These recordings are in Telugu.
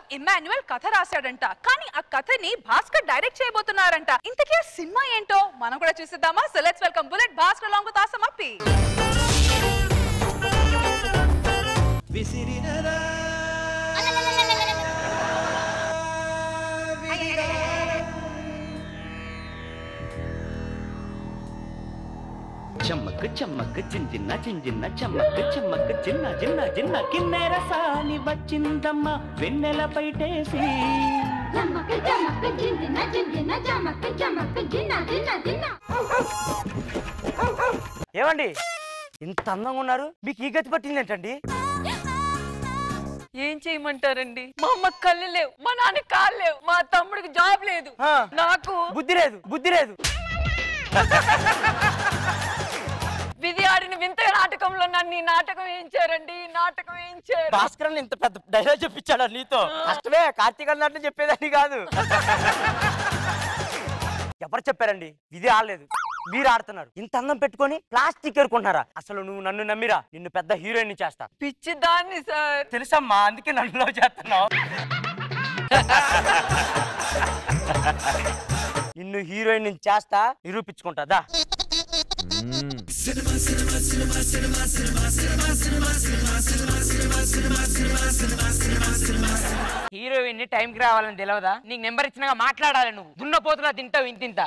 కోసం ఇమ్మాన్యువల్ కథ రాశాడంట కానీ ఆ కథని భాస్కర్ డైరెక్ట్ చేయబోతున్నారంట ఇంతకీ ఆ సినిమా ఏంటో మనం కూడా చూసేద్దామా so let's welcome bullet Bhaskar along with awesome Appi చమ్మక్ చమ్మక్ చింజిన్న చింజిన్న చమ్మక్ చమ్మక్ చిన్న చిన్న చిన్న కిన్నెర సాని వచ్చిందమ్మ వెన్నెల పైటేసి జమక్ జమక్ జిందిన జిందిన జమక్ జమక్ జిన్న జిన్న జిన్న ఏమండి ఇంత అందంగా ఉన్నారు మీకు ఈ గతి పట్టింది ఏంటండి ఏం చేయమంటారండి మా అమ్మ కళ్ళు లేవు మా నాన్న కాళ్ళు లేవు మా తమ్ముడికి జాబ్ లేదు ఆ. నాకు బుద్ధి లేదు బుద్ధి లేదు విధి ఆడిన వింత నాటకంలో నన్ను ఈ నాటకం వేయించారండి ఈ నాటకం వేయించారు భాస్కర్ అన్న ఇంత పెద్ద డైలాగ్ చెప్పించాడా నీతో కష్టమే కార్తీక్ అన్నట్టు చెప్పేదని కాదు ఎవరు చెప్పారండి ఇది ఆడలేదు మీరు ఆడుతున్నారు ఇంత అందం పెట్టుకొని ప్లాస్టిక్ ఎరుకుంటున్నారా అసలు నువ్వు నన్ను నమ్మిరా నిన్ను పెద్ద హీరోయిన్ చేస్తా పిచ్చి దాన్ని సార్ తెలుసమ్మా అందుకే నన్ను లవ్ చేస్తున్నావు నిన్ను హీరోయిన్ చేస్తా నిరూపించుకుంటా దా హీరోయిన్ ని టైంకి రావాలని తెలియదా నీకు నెంబర్ ఇచ్చినాక మాట్లాడాలి నువ్వు దున్నపోతులా తింటావు ఇంతింత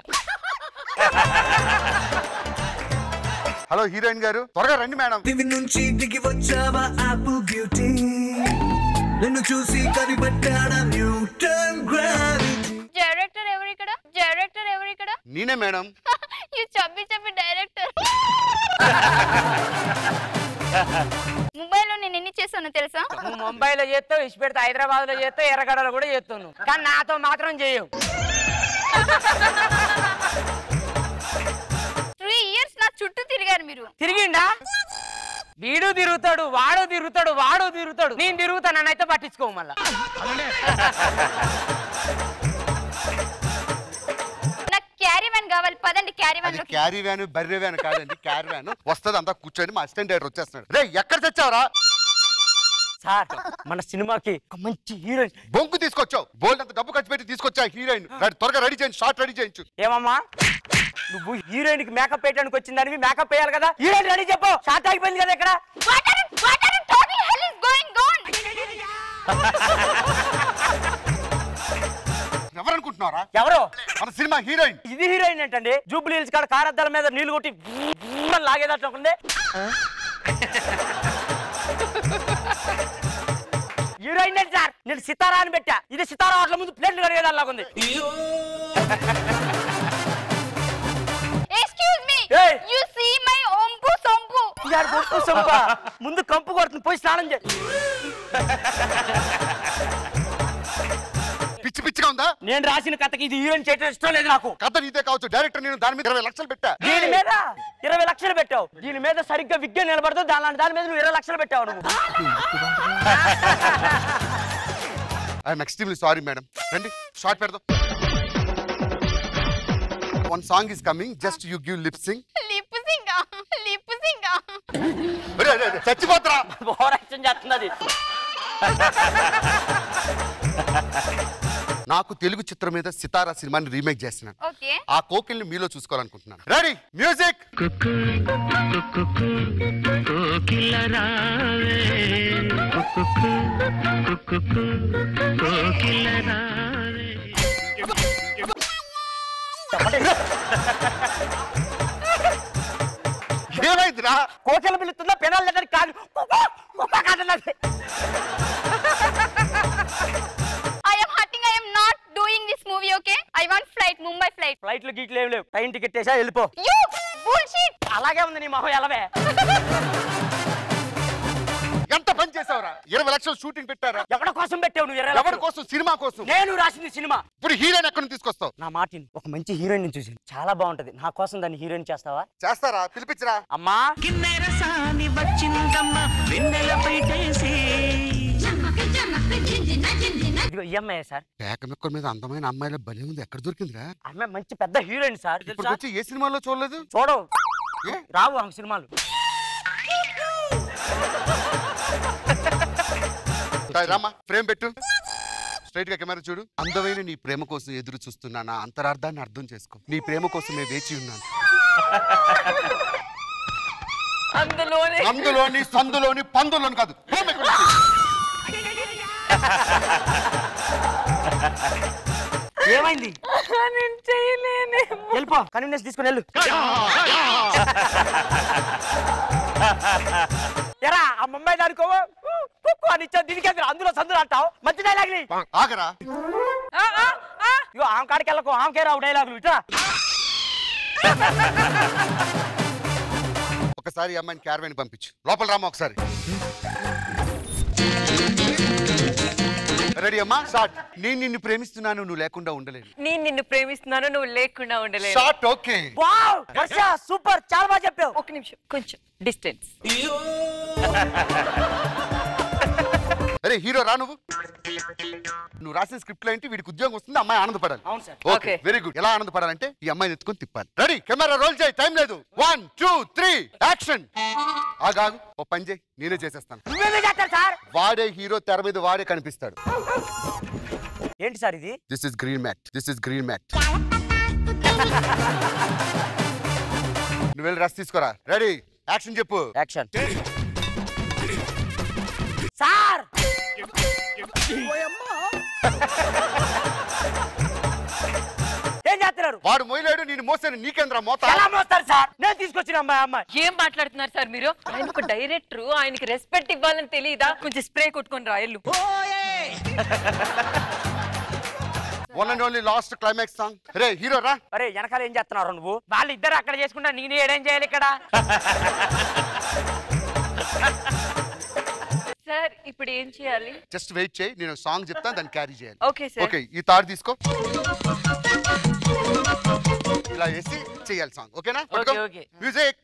హలో హీరోయిన్ గారు త్వరగా రండి మేడం దివి నుంచి దిగి వచ్చావా ఆపిల్ బ్యూటీ నిన్ను చూసి కనిపెట్టాడా న్యూటన్ గ్రావిటీ డైరెక్టర్ ఎవరు ఇక్కడ డైరెక్టర్ ఎవరు ఇక్కడ నేనే మేడం ఈ చబ్బి చబ్బి డైరెక్టర్ ముంబైలో నేను ఎన్ని చేశానో తెలుసా నువ్వు ముంబైలో చేస్తావు ఇసి పెడితే హైదరాబాద్ లో చేస్తావు ఎర్రగడలో కూడా చేస్తావు నువ్వు కానీ నాతో మాత్రం చేయవు త్రీ ఇయర్స్ నా చుట్టూ తిరిగారు మీరు తిరిగిండా వీడు తిరుగుతాడు వాడు తిరుగుతాడు వాడు తిరుగుతాడు నేను తిరుగుతా నన్నైతే పట్టించుకోవు మళ్ళా నాకు క్యారీ వ్యాన్ కావాలి పదండి క్యారీ వ్యాన్ అది లోకి క్యారీ వ్యాన్ బర్రె వ్యాన్ కాదండి క్యారీ వ్యాన్ వస్తుంది అంతా కూర్చొని మా అసిస్టెంట్ డైరెక్టర్ వచ్చేస్తున్నాడు రే ఎక్కడ తెచ్చావరా సార్ మన సినిమాకి ఒక మంచి హీరోయిన్ బొంకు తీసుకొచ్చావు బోల్డ్ అంత డబ్బు ఖర్చు పెట్టి తీసుకొచ్చా హీరోయిన్ రెడీ- త్వరగా రెడీ చేయండి షార్ట్ రెడీ చేయించు ఏమమ్మా నువ్వు హీరోయిన్ కి మేకప్ వేయడానికి వచ్చిందని మేకప్ వేయాలి కదా హీరోయిన్ రెడీ చెప్పు షార్ట్ ఆగిపోయింది కదా ఇక్కడ What are you- what are you talking? Hell is going on? ఎవరు అనుకుంటున్నారా ఎవరు మన సినిమా హీరోయిన్ ఇది హీరోయిన్ ఏంటండి జూబ్లీ హిల్స్ కాడ కారద్దాల మీద నీళ్లు కొట్టి అని లాగేదట్టు ఉంది హీరోయిన్ ఏంటి సార్ నేను సితారా అని పెట్టా ఇది సితారా వాటిల ముందు ప్లేట్లు కడిగేదాల్లాగుంది Excuse me. Hey. You see my ompu sompu. ఇయాడు కొడుకు సొంప. ముందు కంపు కొడుతుంది పోయి స్నానం చేయి పిచ్చి పిచ్చిగా ఉందా నేను రాసిన కథకి ఇది హీరోయిన్ చేయటం ఇష్టం లేదు నాకు కథ నీదే కావచ్చు డైరెక్టర్ నేను దాని మీద ఇరవై లక్షలు పెట్టా దీని మీద ఇరవై లక్షలు పెట్టావు దీని మీద సరిగ్గా విగ్గా నిలబడుతూ దాని దాని మీద నువ్వు ఇరవై లక్షలు పెట్టావు నువ్వు ఐఎమ్ ఎక్స్ట్రీమ్లీ సారీ మేడం రండి షార్ట్ పెడదాం one song is coming just you give lip sync Lip sync ఆ? Lip sync ఆ? చచ్చిపోతారా ఓవర్ యాక్షన్ చేస్తుంది అది నాకు తెలుగు చిత్రం మీద సితారా సినిమాని రీమేక్ చేస్తున్నాను Okay. ఆ కోకిల్ని మీలో చూసుకోవాలనుకుంటున్నాను రెడీ మ్యూజిక్ కోకిల రావే కోకిల రావే ఏమైందిరా కోచల పిలుస్తుందా పెనాలు దగ్గర కాదు కుక్క, కుక్క కాదన్నది. I am hurting. I am not doing this movie, okay? I want flight, Mumbai flight. ఫ్లైట్లు గిట్లు ఏం లేవు ట్రైన్ టికెట్ వేసా వెళ్ళిపో You bullshit. అలాగే ఉంది నీ మొహం ఎలవే ఎంత పని చేసావురా ఇరవై లక్షలు షూటింగ్ పెట్టారా ఎవరి కోసం పెట్టావు నువ్వు ఇరవై ఎవరి లక్షలు? కోసం సినిమా కోసం నేను రాసింది సినిమా ఇప్పుడు హీరోయిన్ ఎక్కడి నుంచి తీసుకొస్తావు నా మాటిని ఒక మంచి హీరోయిన్ చూసి చాలా బాగుంటది నా కోసం దాన్ని హీరోయిన్ చేస్తావా చేస్తారా పిలిపించరా అమ్మా కిన్నెర సాని వచ్చిందమ్మ వెన్నెల పైటేసి జమక్ జమక్ జింజిన జింజిన ఇదిగో ఈఎంఐ సార్ ఏకమెక్కల మీద అందమైన అమ్మాయిల బలి ఉంది ఎక్కడ దొరికిందిరా ఆమె మంచి పెద్ద హీరోయిన్ సార్ ఇప్పుడు తెలుసా? వచ్చి ఏ సినిమాలో చూడలేదు చూడవు ఏ? రావు ఆమె సినిమాలు రా, రామ్మా ఫ్రేమ్ పెట్టు స్ట్రైట్ గా కెమెరా చూడు అందమైన నీ ప్రేమ కోసం ఎదురు చూస్తున్నా నా అంతరార్థాన్ని అర్థం చేసుకో నీ ప్రేమ కోసమే వేచి ఉన్నాను అందులోనే అందులోని సందులోని పందులోని కాదు పోమ్ ఇక్కడి నుంచి. ఏమైంది నేను చేయలేనేమో వెళ్ళిపో కన్వీనియన్స్ తీసుకుని వెళ్ళు ఎరా ఆ ముంబై దానికో కుక్కు అని ఇచ్చా దీనికి ఎదురు అందులో సందులు అంటావు మంచి డైలాగులు ఆగరా ఆ, ఆ, ఆ. ఇగో ఆమె కాడికి వెళ్ళకు ఆమెకే రావు డైలాగులు ఇట్రా ఒకసారి ఈ అమ్మాయిని క్యారవాన్ పంపించు లోపల రామా ఒకసారి రెడీ అమ్మా షార్ట్ నేను నిన్ను ప్రేమిస్తున్నాను నువ్వు లేకుండా ఉండలేను నేను నిన్ను ప్రేమిస్తున్నాను నువ్వు లేకుండా ఉండలేదు shot okay wow Varsha super చాలా బాగా చెప్పావు ఒక నిమిషం కొంచెం డిస్టెన్స్ అరే హీరో రా నువ్వు నువ్వు రాసిన స్క్రిప్ట్ లో ఏంటి వీడికి ఉద్యోగం వస్తుంది అమ్మాయి ఆనందపడాలి అవును sir okay Okay. Very good ఎలా ఆనందపడాలంటే ఈ అమ్మాయిని ఎత్తుకొని తిప్పాలి రెడీ కెమెరా రోల్ చేయి టైం లేదు వన్ టూ త్రీ యాక్షన్ ఆగాగు ఓ పని చేయి నేనే చేసేస్తాను నువ్వేమే చేస్తారు సార్ వాడే హీరో తెర మీద వాడే కనిపిస్తాడు ఏంటి సార్ ఇది this is green mat this is green mat నువ్వు వెళ్ళి రస్ తీసుకోరా రెడీ యాక్షన్ చెప్పు యాక్షన్ సార్ ఏం చేస్తున్నారు వాడు మొయ్యలేడు నేను మోసాను నీకేంద్రా మోత ఎలా మోస్తారు సార్ నేను తీసుకొచ్చిన అమ్మాయి అమ్మాయి ఏం మాట్లాడుతున్నారు సార్ మీరు ఆయన ఒక డైరెక్టర్ ఆయనకి రెస్పెక్ట్ ఇవ్వాలని తెలియదా కొంచెం స్ప్రే కొట్టుకొని రా ఎల్లు one and only last climax song రే హీరో రా అరే వెనకాల ఏం చేస్తున్నారు నువ్వు వాళ్ళిద్దరు అక్కడ చేసుకుంటా నేను ఏడేం చేయాలి ఇక్కడ సార్ ఇప్పుడు ఏం చేయాలి జస్ట్ వెయిట్ చేయి నేను సాంగ్ చెప్తాను దాన్ని క్యారీ చేయాలి ఓకే సార్ ఓకే ఈ తాడు తీసుకో ఇలా వేసి చేయాలి సాంగ్ ఓకేనా ఓకే, ఓకే. మ్యూజిక్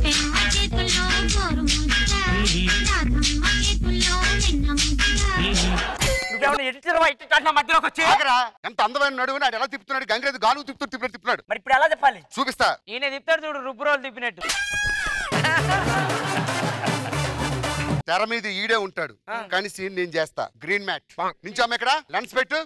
నువ్వేమన్నా ఎడిటర్ ఎడిటర్ నా మధ్యలోకి వచ్చి ఆగరా ఎంత అందమైన నడువు నాడు ఎలా తిప్పుతున్నాడు గంగరేది గాను తిప్పుతూ తిప్పుతున్నాడు తిప్పుతున్నాడు మరి ఇప్పుడు ఎలా చెప్పాలి చూపిస్తా ఈయన తిప్పుతాడు చూడు రుబ్బు రోలు తిప్పినట్టు తెర మీద ఈడే ఉంటాడు కానీ సీన్ నేను చేస్తా గ్రీన్ మ్యాట్ నించాము ఇక్కడ లెన్స్ పెట్టు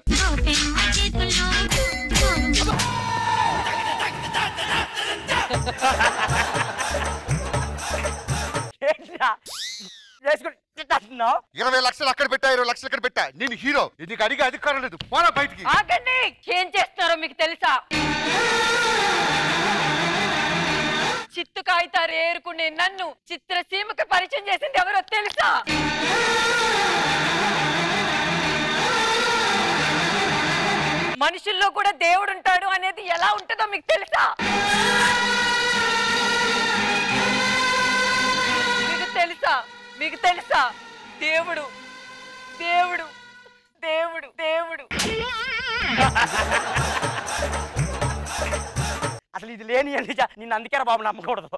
ఏంటిరా? చేసుకుని తిట్టేస్తున్నావు? ఇరవై లక్షలు అక్కడ పెట్టా ఇరవై లక్షలు అక్కడ పెట్టా నేను హీరో నీకు అడిగే అధికారం లేదు పోరా బయటికి ఆగండి ఏం చేస్తున్నారో మీకు తెలుసా చిత్తు కాగితాలు ఏరుకునే నన్ను చిత్రసీమకు పరిచయం చేసింది ఎవరో తెలుసా మనుషుల్లో కూడా దేవుడు ఉంటాడు అనేది ఎలా ఉంటుందో మీకు తెలుసా మీకు తెలుసా మీకు తెలుసా దేవుడు దేవుడు దేవుడు దేవుడు అసలు ఇది లేని అని నిన్ను అందుకే బాబు నమ్మకూడదు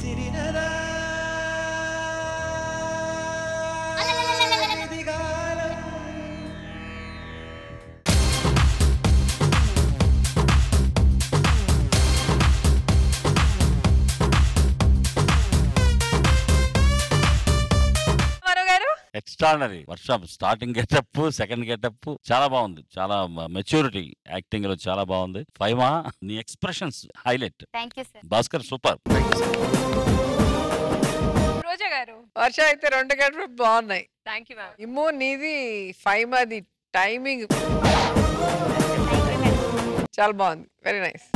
మరో గారు ఎక్స్ట్రాడనరీ వర్షాప్ స్టార్టింగ్ గెటప్ సెకండ్ గెటప్ చాలా బాగుంది చాలా మెచ్యూరిటీ యాక్టింగ్ లో చాలా బాగుంది ఫైమా నీ expressions highlight thank you sir Bhaskar super Roja గారు వర్ష అయితే రెండు గంటలు బాగున్నాయి థ్యాంక్ యూ మ్యామ్ ఇమ్మో నీది ఫైవ్ అది టైమింగ్ చాలా బాగుంది వెరీ నైస్